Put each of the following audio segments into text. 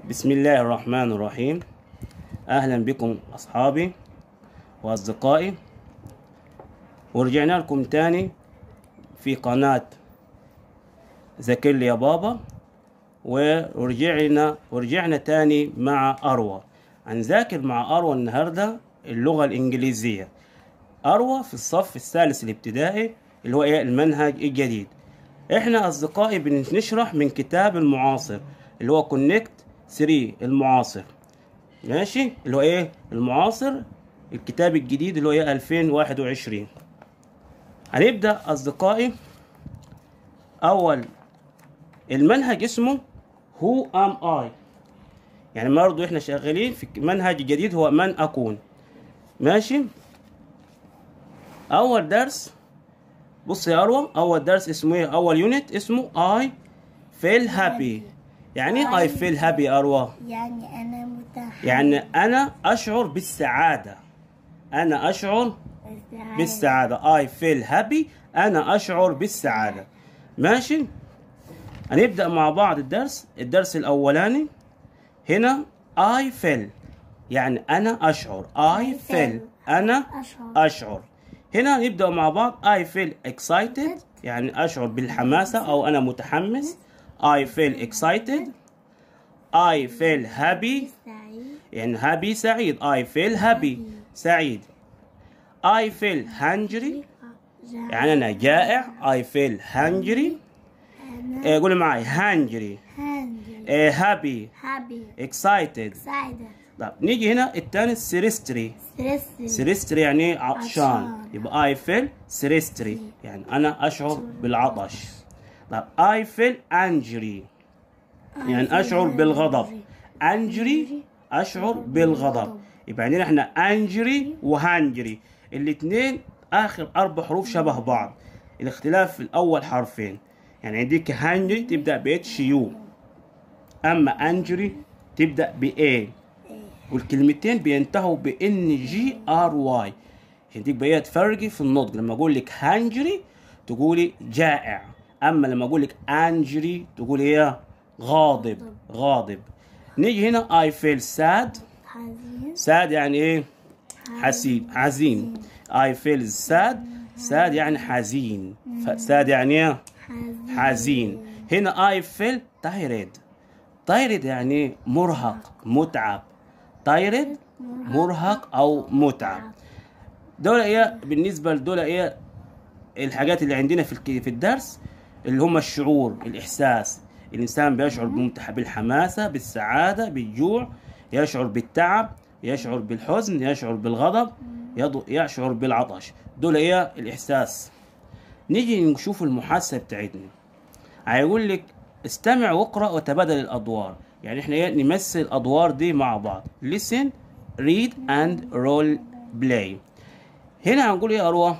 بسم الله الرحمن الرحيم أهلا بكم أصحابي وأصدقائي ورجعنا لكم تاني في قناة ذاكر لي يا بابا ورجعنا ورجعنا تاني مع أروى هنذاكر مع أروى النهاردة اللغة الإنجليزية أروى في الصف الثالث الابتدائي اللي هو إيه المنهج الجديد إحنا أصدقائي بنشرح من كتاب المعاصر اللي هو كونكت 3 المعاصر ماشي اللي هو إيه المعاصر الكتاب الجديد اللي هو إيه 2021 هنبدأ أصدقائي أول المنهج اسمه هو ام اي يعني برضه احنا شغالين في منهج جديد هو من اكون ماشي اول درس بص يا اروى اول درس اسمه ايه اول يونت اسمه اي فيل هابي يعني ايه اي فيل هابي يا اروى يعني أنا متحمس يعني انا اشعر بالسعاده انا اشعر بالسعاده اي فيل هابي انا اشعر بالسعاده ماشي هنبدأ مع بعض الدرس الدرس الأولاني هنا I feel يعني أنا أشعر I feel أنا أشعر. أشعر هنا نبدأ مع بعض I feel excited يعني أشعر بالحماسة أو أنا متحمس I feel excited I feel happy سعيد يعني happy سعيد I feel happy سعيد I feel hungry جعان يعني أنا جائع I feel hungry أنا إيه، قولي معي hungry هانجري إيه، happy هابي excited سعيدة طب نيجي هنا الثاني سيريستري ستريسي سيريستري يعني إيه؟ عطشان عطشان. يبقى I feel سيريستري يعني أنا أشعر بالعطش طب I feel angry يعني أشعر بالغضب angry أشعر بالغضب يبقى عندنا احنا angry وهانجري الاثنين آخر أربع حروف شبه بعض الاختلاف في الأول حرفين يعني عندك هانجري تبدأ ب اتش يو أما انجري تبدأ ب A والكلمتين بينتهوا ب ان جي ار واي عندك بقى تفرقي في النطق لما اقول لك هانجري تقولي جائع اما لما اقول لك انجري تقولي ايه غاضب غاضب نيجي هنا اي فيل ساد حزين ساد يعني ايه حزين حزين اي فيل ساد ساد يعني حزين ساد يعني ايه حزين حزين هنا اي فيل تايرد تايرد يعني مرهق متعب تايرد مرهق او متعب دول ايه بالنسبه لدول ايه الحاجات اللي عندنا في الك- في الدرس اللي هم الشعور الاحساس الانسان بيشعر بمتح- بالحماسه بالسعاده بالجوع يشعر بالتعب يشعر بالحزن يشعر بالغضب يض- يشعر بالعطش دول ايه الاحساس نيجي نشوف المحادثه بتاعتنا هيقول لك استمع واقرا وتبادل الادوار يعني احنا ايه نمثل الادوار دي مع بعض listen read and role play هنا هنقول ايه يا اروى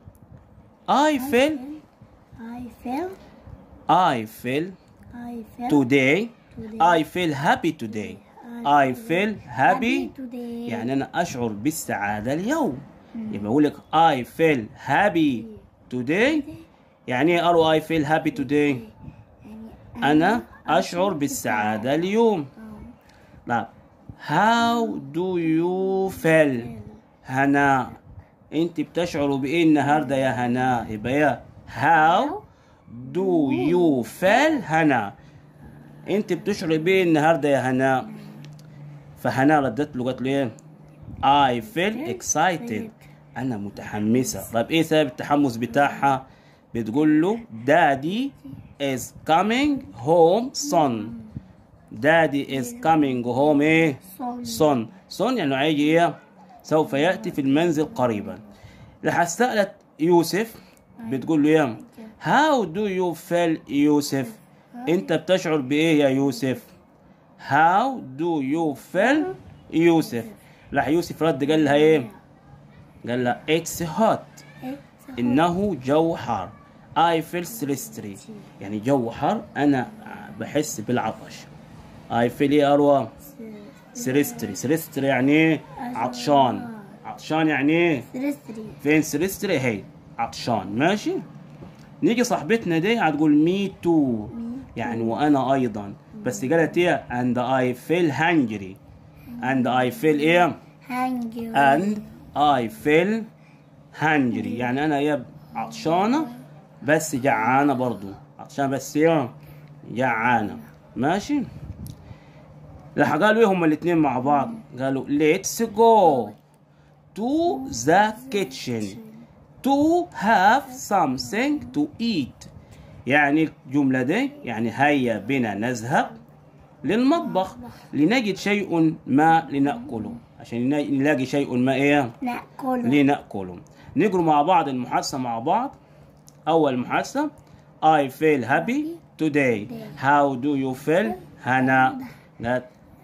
I feel I feel I feel I feel today today I feel happy today I feel happy today يعني انا اشعر بالسعاده اليوم يبقى اقول لك I feel happy today يعني ايه اروى I feel happy today يعني أنا أشعر بالسعادة اليوم طيب How do you feel هنا أنت بتشعروا بإيه النهاردة يا هنا يبقى يا How do you feel هنا أنت بتشعري بإيه النهاردة يا هنا فهنا ردت له قالت له إيه I feel excited أنا متحمسة طيب إيه سبب التحمس بتاعها بتقول له Daddy is coming home soon Daddy is coming home إيه son soon soon يعني هيجي إيه سوف يأتي في المنزل قريبا راح سألت يوسف بتقول له إيه How do you feel يوسف أنت بتشعر بإيه يا يوسف How do you feel يوسف راح يوسف رد قال لها إيه قال لها it's hot إنه جو حار I feel thirsty يعني جو حر أنا بحس بالعطش I feel إيه أروى thirsty thirsty يعني إيه عطشان عطشان يعني إيه ستريسي فين thirsty هي عطشان ماشي نيجي صاحبتنا دي هتقول مي تو يعني وانا ايضا بس قالت ايه and I feel hungry and I feel ايه hungry and I feel hungry يعني انا يا عطشانة بس جعانة برضو عطشانة بس يا جعانة ماشي راح قالوا ايه هما الاتنين مع بعض قالوا let's go to the kitchen to have something to eat يعني الجملة دي يعني هيا بنا نذهب للمطبخ لنجد شيء ما لنأكله عشان نلاقي شيء ما ايه نأكل لنأكله نقرأ مع بعض المحادثة مع بعض أول محادثة I feel happy today How do you feel هنا that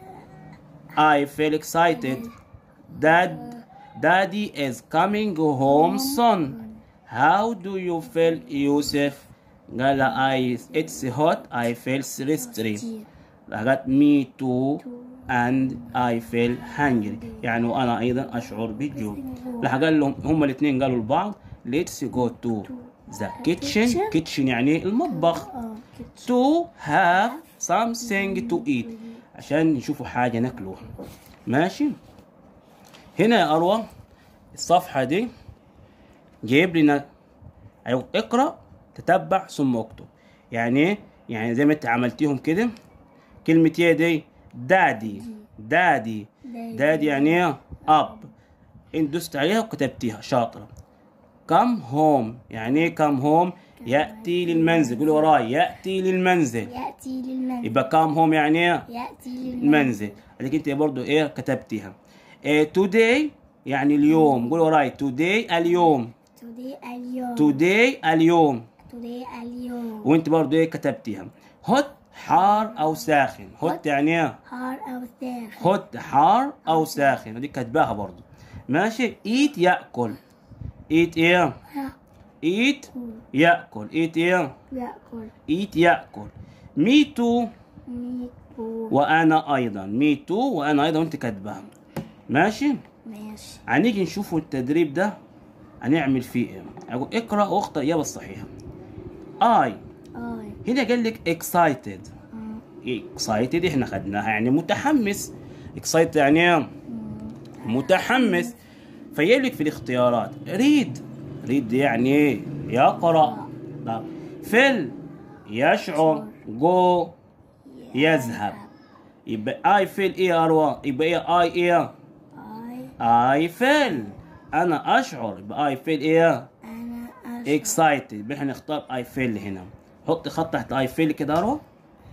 I feel excited Dad Daddy is coming home soon How do you feel يوسف قال I it's hot I feel thirsty قالت me too and I feel hungry يعني وأنا أيضا أشعر بالجوع راح قال لهم هم الاثنين قالوا لبعض let's go to the kitchen kitchen يعني المطبخ اه كده to have something to eat عشان نشوفوا حاجة ناكلوها ماشي هنا يا أروى الصفحة دي جايب لنا أيوة، اقرأ تتبع ثم اكتب يعني ايه يعني زي ما انت عملتيهم كده كلمة ايه دي دادي دادي دادي يعني ايه اب انت دوست عليها وكتبتيها شاطرة كم هوم يعني ايه كم هوم يأتي للمنزل قولوا وراي يأتي للمنزل يأتي للمنزل يبقى كم هوم يعني ايه يأتي للمنزل المنزل هذيك انت برضو ايه كتبتيها إيه today يعني اليوم قول وراي today اليوم today اليوم today اليوم today اليوم وانت برضو ايه كتبتيها هوت حار او ساخن هوت يعني ايه حار أو ساخن هوت حار او ساخن هذيك كاتباها برضو ماشي eat ياكل eat ايه eat ياكل eat ايه يأكل eat ياكل me too ميكو وانا ايضا me too وانا ايضا وانت كاتباها ماشي ماشي هنيجي نشوفوا التدريب ده هنعمل فيه ايه اقول اقرا واختر الاجابه الصحيحه اي آي هنا قال لك excited آه. excited احنا خدناها يعني متحمس excited يعني ايه متحمس فيجيب لك في الاختيارات ريد ريد يعني ايه يقرا طب فل يشعر جو يذهب يبقى اي فيل ايه يا اروى يبقى ايه اي ايه آي اي فيل انا اشعر يبقى اي فيل ايه أنا أشعر excited يبقى احنا نختار اي فيل هنا حط خط تحت اي فيل كده يا اروى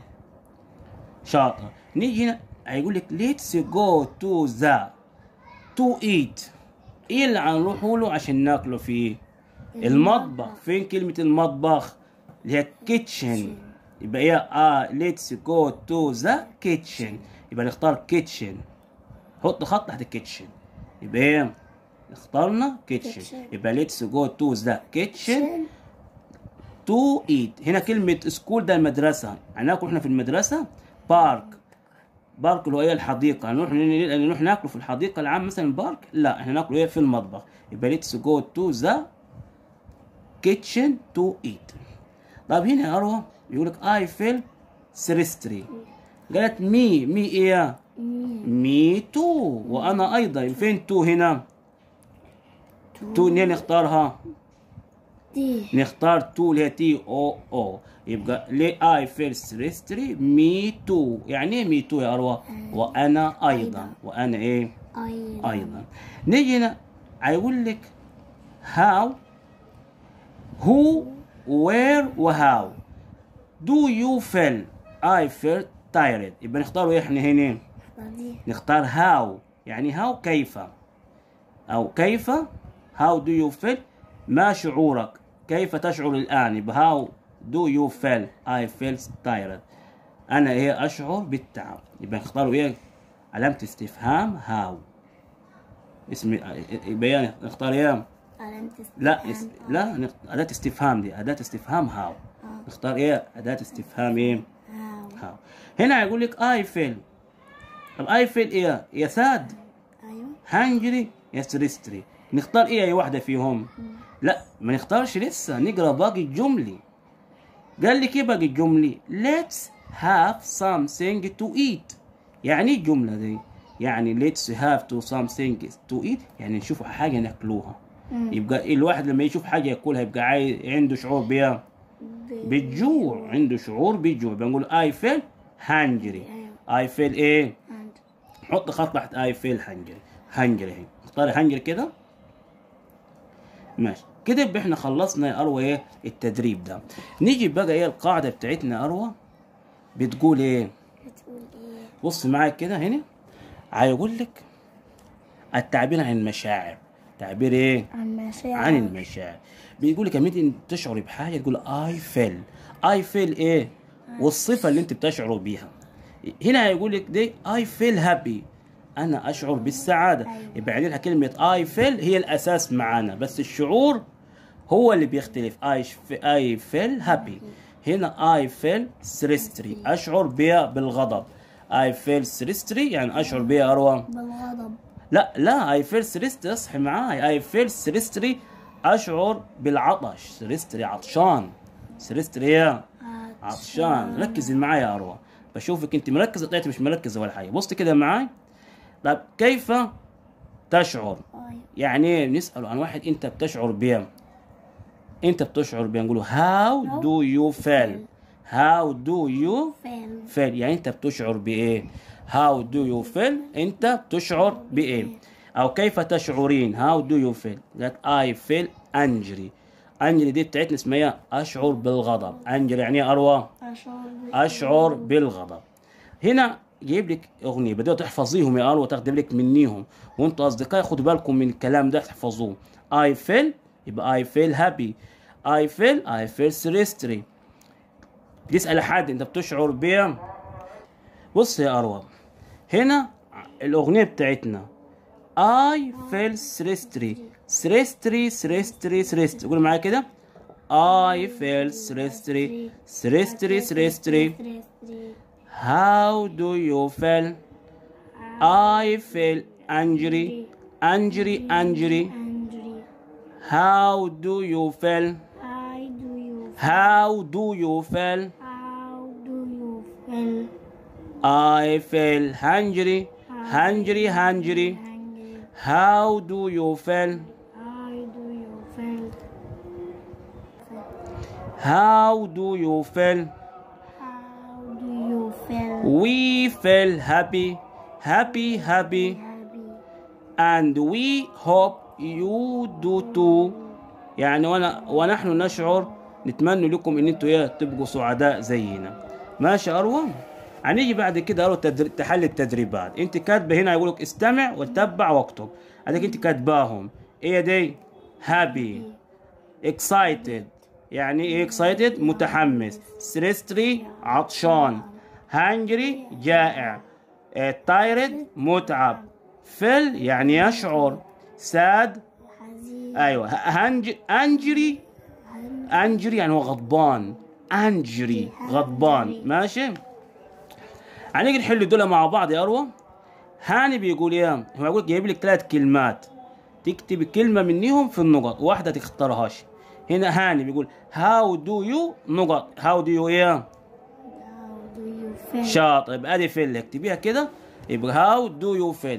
شاطر نيجي هنا هيقول لك let's go to the to eat ايه اللي هنروحوا له عشان ناكله فيه المطبخ فين كلمة المطبخ اللي هي kitchen يبقى ايه اه let's go to the kitchen يبقى نختار kitchen حط خط تحت kitchen يبقى ايه اخترنا kitchen Kitchen. يبقى let's go to the kitchen to eat هنا كلمة سكول ده المدرسة هناكل احنا في المدرسة بارك بارك اللي هو ايه الحديقة هنروح نروح ناكله في الحديقة العامة مثلا بارك لا احنا ناكله ايه في المطبخ يبقى let's go to the kitchen to eat طب هنا يا أروى يقول لك I feel thirsty قالت مي مي ايه مي مي تو وانا ايضا فين تو هنا تو هنا نختارها دي نختار تو اللي هي تي او او يبقى ليه اي فيل ثريستري مي تو يعني ايه مي تو يا اروى وانا ايضا وانا ايه أيضا ايضا نيجي هنا هيقول لك هاو هو وير وهاو دو يو فيل اي فيل تايرد يبقى نختاروا ايه احنا هنا دي نختار هاو يعني هاو كيف أو كيف how do you feel ما شعورك كيف تشعر الآن يبقى how do you feel I feel tired أنا إيه أشعر بالتعب يبقى نختاروا إيه علامة استفهام how اسم يبقى إيه نختار إيه علامة لا اس... استفهام. لا نخ- أداة استفهام دي أداة استفهام how آه. نختار إيه أداة استفهام إيه هاو how هنا يقول لك I feel طب I feel إيه يا ساد أيوة هانجري يا ستريستري نختار ايه اي واحده فيهم لا ما نختارش لسه نقرا باقي الجملي قال لك ايه باقي الجملي let's have something to eat يعني إيه الجملة دي يعني let's have to something to eat يعني نشوف حاجة ناكلوها يبقى الواحد لما يشوف حاجة ياكلها يبقى عايز عنده شعور بيها بالجوع عنده شعور بالجوع بنقول I feel hungry I feel ايه and حط خط تحت I feel hungry hungry اهي اختار hungry كده ماشي كده يبقى احنا خلصنا يا اروى ايه التدريب ده نيجي بقى ايه القاعدة بتاعتنا يا اروى بتقول ايه بتقول ايه بص معايا كده هنا هيقول لك التعبير عن المشاعر تعبير ايه عن مشاعر عن المشاعر بيقول لك لما انت تشعري بحاجه تقول اي فيل اي فيل ايه والصفه اللي انت بتشعر بيها هنا هيقول لك دي اي فيل هابي انا اشعر بالسعاده يبقى يعني لها كلمه اي فيل هي الاساس معانا بس الشعور هو اللي بيختلف اي اي فيل هابي هنا اي فيل سريستري اشعر بها بالغضب اي فيل سريستري يعني اشعر بها اروى بالغضب لا لا اي فيل سريستري اصحي معاي اي فيل سريستري اشعر بالعطش سريستري عطشان سريستري يا عطشان ركزي معايا يا اروى بشوفك انت مركزه طلعت مش مركزه ولا حاجه بصي كده معاي طب كيف تشعر اي يعني ايه نساله عن واحد انت بتشعر بيه انت بتشعر بيه نقوله how do you feel how do you فيل feel يعني انت بتشعر بايه how do you feel انت بتشعر بايه او كيف تشعرين how do you feel that I feel angry angry دي بتاعتنا اسمها إيه؟ اشعر بالغضب angry يعني ايه اروى اشعر اشعر بالغضب هنا جايب لك اغنيه بدأت تحفظيهم يا اروى تاخدي بالك منيهم وانتوا اصدقائي خدوا بالكم من الكلام ده تحفظوه I feel يبقى I feel happy I feel I feel seriously تسأل حد انت بتشعر بيه بص يا اروى هنا الاغنيه بتاعتنا I feel seriously seriously seriously seriously قول معايا كده I feel seriously seriously seriously How do you feel? I feel angry, angry, angry. Angry. How do you feel? How do you How do you feel? how do you feel I feel hungry, hungry, hungry. angry? How do you feel? How do you feel? How do you feel? How do you feel? We feel happy, happy, happy, Happy. and we hope you do too. يعني وانا ونحن نشعر نتمنى لكم ان انتوا ايه تبقوا سعداء زينا ماشي يا اروى هنيجي بعد كده اروى تدر... تحل التدريبات انت كاتبه هنا يقول لك استمع وتتبع واكتب هذيك انت كاتباهم ايه دي هابي excited يعني ايه excited متحمس stressed عطشان hungry جائع آه، tired متعب feel يعني يشعر sad حزين. ايوه هنج انجري انجري يعني هو غضبان انجري غضبان ماشي هنيجي نحل دول مع بعض يا اروى هاني بيقول ايه هو يقول جايب لك ثلاث كلمات تكتب كلمه منهم في النقط واحده تختارهاش هنا هاني بيقول هاو دو يو نقط هاو دو يو ايه How do you feel? شاطر يبقى ادي فيل اكتبيها كده يبقى هاو دو يو فيل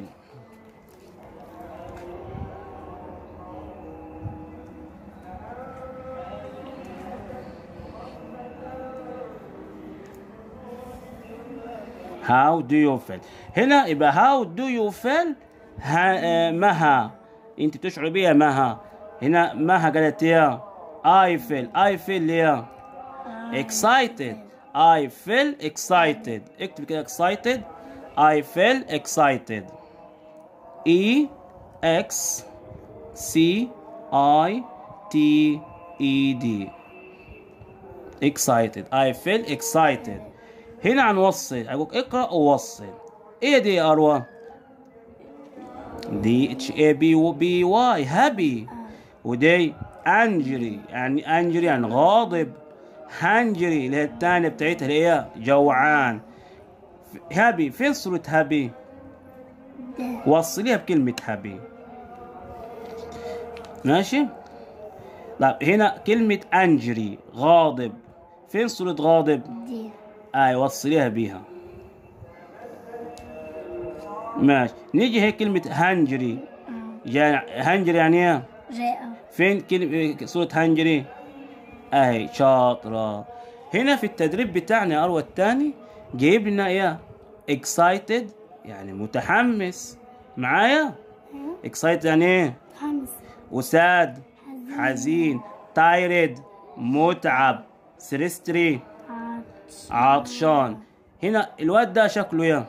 How do you feel هنا يبقى how do you feel ها آه، مها انت بتشعر بيها مها هنا مها قالت يا I feel I feel يا excited I feel excited اكتب كده excited I feel excited E X C I T E D excited I feel excited هنا هنوصل هقول اقرا ووصل ايه دي يا اروى دي اتش اي بي بي واي هابي ودي انجري يعني انجري يعني غاضب هنجري اللي هي الثانيه بتاعتها اللي هي جوعان هابي فين صورة هابي ده وصليها بكلمة هابي ماشي طيب هنا كلمة انجري غاضب فين صورة غاضب دي اي وصليها بيها ماشي نيجي هي كلمة هنجري يعني هنجري يعني ايه رئة فين كلمة صورة هنجري اهي شاطرة هنا في التدريب بتاعنا يا اروى التاني جايب لنا ايه excited يعني متحمس معايا excited يعني ايه خمس وساد حزين تايرد متعب سرستري عطش عطشان هنا الواد ده شكله ايه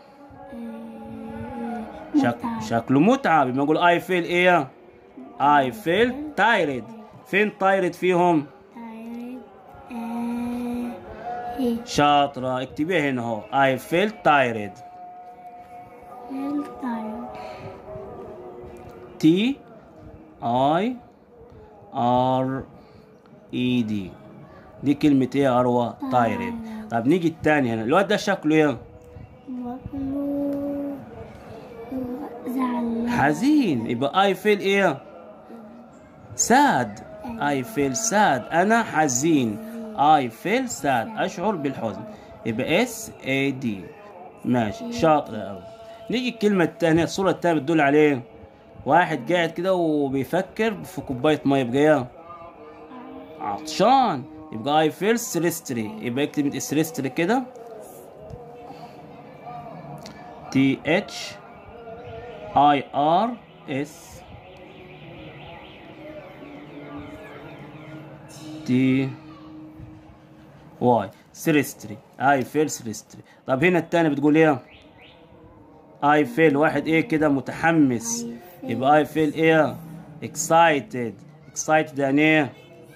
شك... متعب. شكله متعب لما اقول اي فيل ايه اي فيل تايرد فين تايرد فيهم تايرد آه، هي شاطرة اكتبيها هنا اهو اي فيل تايرد فيل تايرد تي اي ار اي دي دي كلمة ايه يا اروى تايرد طب نيجي التاني هنا الواد ده شكله ايه وكله زعلان حزين يبقى اي فيل ايه ساد اي فيل ساد انا حزين اي فيل ساد اشعر بالحزن يبقى اس اي دي ماشي شاطر قوي نيجي الكلمة التانية الصورة التانية بتدل على ايه واحد قاعد كده وبيفكر في كوباية مية يبقى ايه عطشان يبقى اي فيل سريستري يبقى اكتب سريستري كده تي اتش اي ار اس تي واي سريستري اي فيل سريستري طب هنا التاني بتقول ايه اي فيل واحد ايه كده متحمس يبقى اي فيل ايه اكسايتد اكسايتد يعني ايه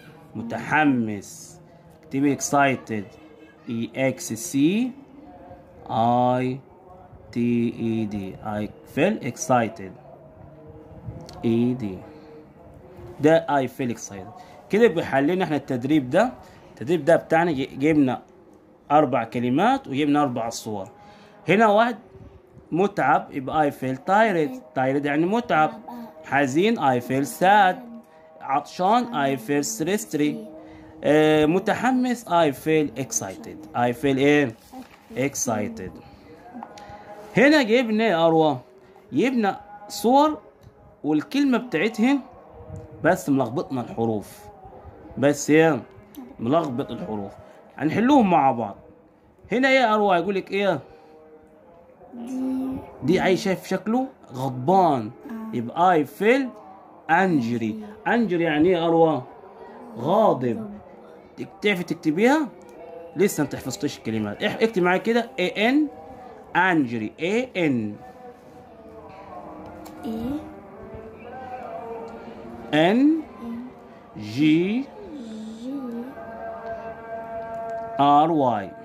متحمس اكتبي اكسايتد اي اكس سي اي تي اي دي I feel excited اي دي ده I feel excited كده بيحللنا احنا التدريب ده التدريب ده بتاعنا جي- جبنا اربع كلمات وجبنا اربع صور هنا واحد متعب يبقى I feel tired tired يعني متعب حزين I feel sad عطشان I feel stressed آه متحمس I feel excited I feel ايه excited هنا جبنا يا أروى جبنا صور والكلمة بتاعتها بس ملخبطنا الحروف بس ايه ملخبط الحروف هنحلوهم مع بعض هنا ايه يا أروى يقول لك ايه دي دي عايز شايف شكله غضبان يبقى اي فيل انجري انجري يعني ايه يا أروى غاضب تك- تعرفي تكتبيها لسه ما تحفظتش الكلمات اح- اكتب معايا كده اي ان انجري اي ان ايه ان جي جي ار واي ار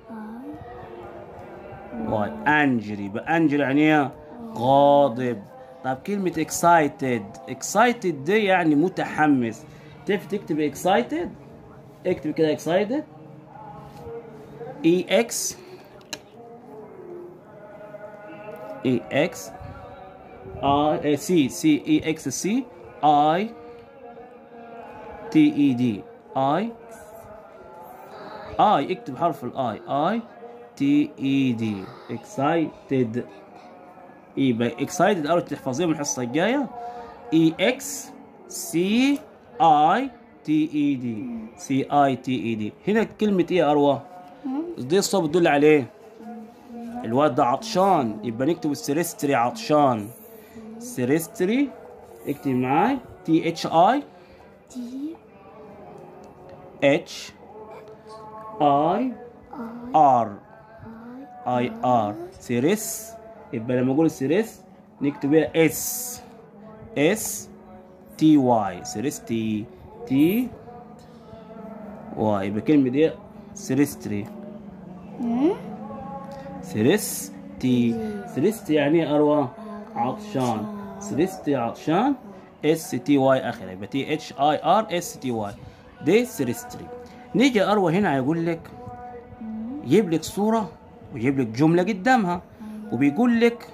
واي انجري بانجري يعني ايه غاضب طب كلمة excited excited دي يعني متحمس تعرف تكتب excited اكتب كده excited e x e x i c c e x c i t e d i اي اكتب حرف الاي اي تي اي دي اكسايتد يبقى اكسايتد اول تحفظيها من الحصه الجايه اي اكس سي اي تي اي دي سي اي تي اي دي هنا كلمه ايه يا اروى دي الصوت بتدل عليه الواد ده عطشان يبقى نكتب السيرستري عطشان سيرستري اكتب معاي تي اتش اي دي اتش اي ار اي ار سيريس يبقى لما اقول سيريس نكتب بيها اس اس تي واي سيريس تي تي واي يبقى كلمة دي سيريستري سيريس تي سيريستي يعني إيه اروى عطشان سيريستي عطشان اس تي واي اخر يبقى تي اتش اي ار اس تي واي دي سيريستري نيجي اروى هنا يقول لك يجيب لك صورة ويجيب لك جملة قدامها وبيقول لك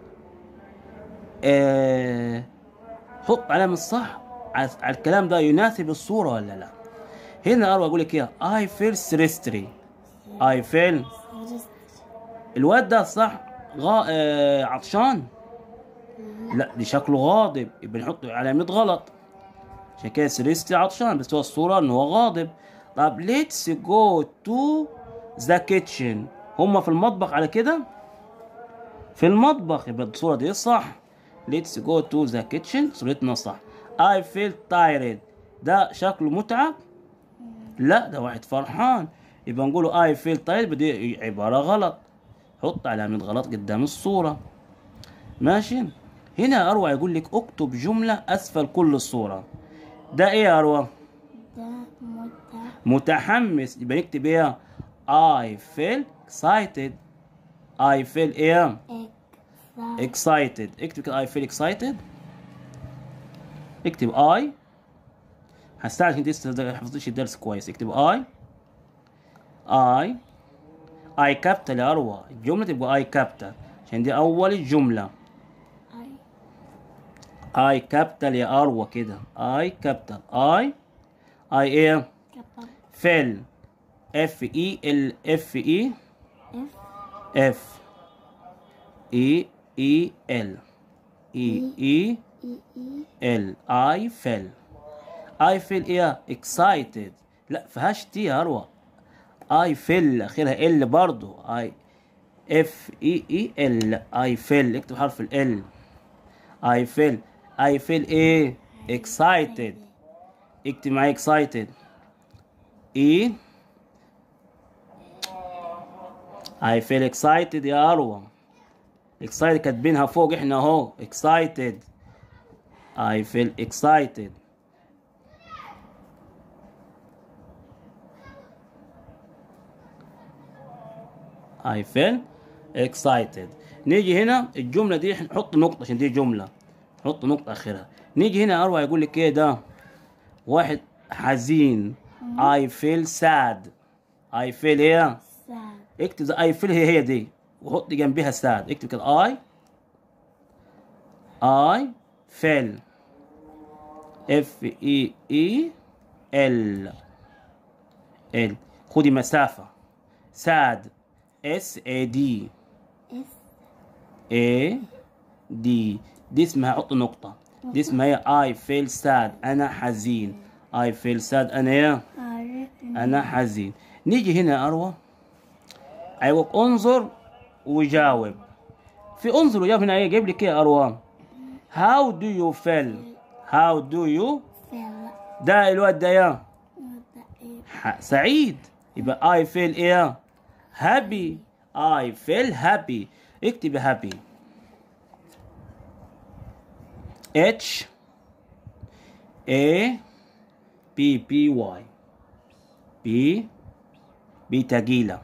آه حط علامة الصح على على الكلام ده يناسب الصورة ولا لا هنا أروى أقول لك إيه I feel stressed I feel الواد ده صح غا... آه... عطشان لا دي شكله غاضب يبقى نحط علامة غلط عشان كده سيليستي عطشان بس هو الصورة ان هو غاضب طب let's go to the kitchen هما في المطبخ على كده في المطبخ يبقى الصورة دي صح let's go to the kitchen صورتنا صح I feel tired ده شكله متعب لا ده واحد فرحان يبقى نقوله I feel tired بدي عبارة غلط حط علامة غلط قدام الصورة ماشي هنا يا أروى يقول لك اكتب جملة أسفل كل الصورة ده إيه يا أروى؟ ده متع متحمس يبقى نكتب إيه؟ I feel excited I feel إيه؟ إكسا excited اكتب كده I feel excited اكتب I هستعجل انت لسه ما حفظتش الدرس كويس اكتب I I I capital يا أروى الجملة تبقى I capital عشان دي أول الجملة أي I capital يا أروى كده I capital I I إيه كابل فل F E L F E إف F E E L E E إي إي ال اي فيل اي فيل ايه اكسايتد لا فيهاش تي يا اروى اي فيل اخرها ال برضو اي اف اي اي ال اي فيل اكتب حرف ال اي فيل اي فيل ايه اكسايتد اكتب معايا اكسايتد اي اي فيل اكسايتد يا اروى اكسايتد كاتبينها فوق احنا اهو اكسايتد I feel excited. I feel excited. نيجي هنا الجملة دي نحط نقطة عشان دي جملة. نحط نقطة آخرها. نيجي هنا أروى يقول لك إيه ده؟ واحد حزين. I feel sad. I feel إيه؟ ساد اكتب I feel هي هي دي وحط جنبها sad. اكتب كده I I feel F E E L L خدي مسافة sad S A D إف A D دي اسمها حط نقطة دي اسمها هي I feel sad أنا حزين I feel sad أنا إيه أر أنا حزين نيجي هنا يا أروى أيوة انظر وجاوب في انظر وجاوب هنا إيه جايب لك إيه يا أروى How do you feel How do you فيل ده الواد ده يا وده إيه ح- سعيد يبقى I feel ايه happy I feel happy اكتب happy H A B B Y B B تقيلة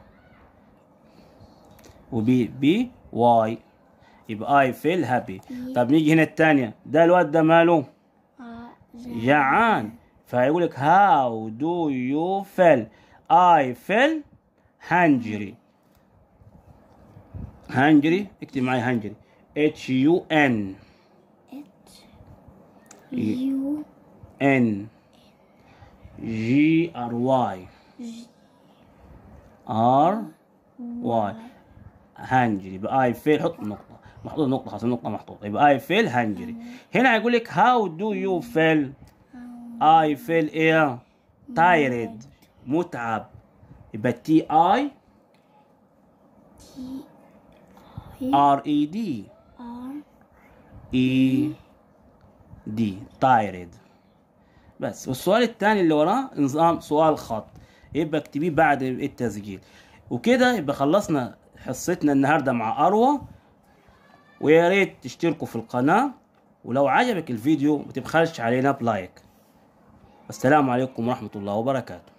وبي بي واي يبقى I feel happy طب نيجي هنا الثانية ده الواد ده ماله آ جعان فيقول لك how do you feel I feel hungry hungry اكتب معي hungry H U N اتش يو N G R Y R Y hungry يبقى I feel حط نقطة محطوطة نقطة خلاص النقطة محطوطة يبقى I feel hungry هنا يقول لك how do you feel I feel ايه tired متعب يبقى T I R E D ار E D tired بس والسؤال الثاني اللي وراه نظام سؤال خط يبقى اكتبيه بعد التسجيل وكده يبقى خلصنا حصتنا النهارده مع اروى ويا ريت تشتركوا في القناه ولو عجبك الفيديو ما تبخلش علينا بلايك السلام عليكم ورحمه الله وبركاته